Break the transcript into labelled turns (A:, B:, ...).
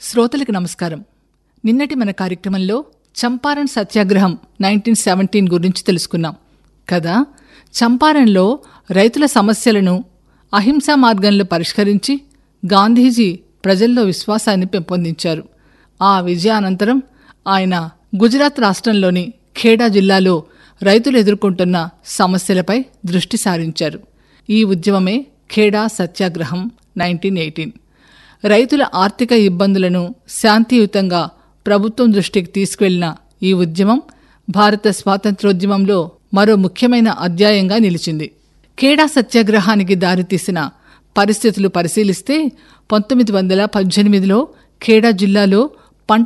A: శ్రోతలకు నమస్కారం నిన్నటి మన కార్యక్రమంలో చంపారణ్ సత్యాగ్రహం నైన్టీన్ సెవెంటీన్ గురించి తెలుసుకున్నాం కదా చంపారణ్లో రైతుల సమస్యలను అహింసా మార్గంలో పరిష్కరించి గాంధీజీ ప్రజల్లో విశ్వాసాన్ని పెంపొందించారు ఆ విజయానంతరం ఆయన గుజరాత్ రాష్ట్రంలోని ఖేడా జిల్లాలో రైతులు ఎదుర్కొంటున్న సమస్యలపై దృష్టి సారించారు ఈ ఉద్యమమే ఖేడా సత్యాగ్రహం నైన్టీన్ ఎయిటీన్ రైతుల ఆర్థిక ఇబ్బందులను శాంతియుతంగా ప్రభుత్వం దృష్టికి తీసుకువెళ్లిన ఈ ఉద్యమం భారత స్వాతంత్రోద్యమంలో మరో ముఖ్యమైన అధ్యాయంగా నిలిచింది ఖేడా సత్యాగ్రహానికి దారితీసిన పరిస్థితులు పరిశీలిస్తే పంతొమ్మిది వందల పద్దెనిమిదిలో ఖేడా జిల్లాలో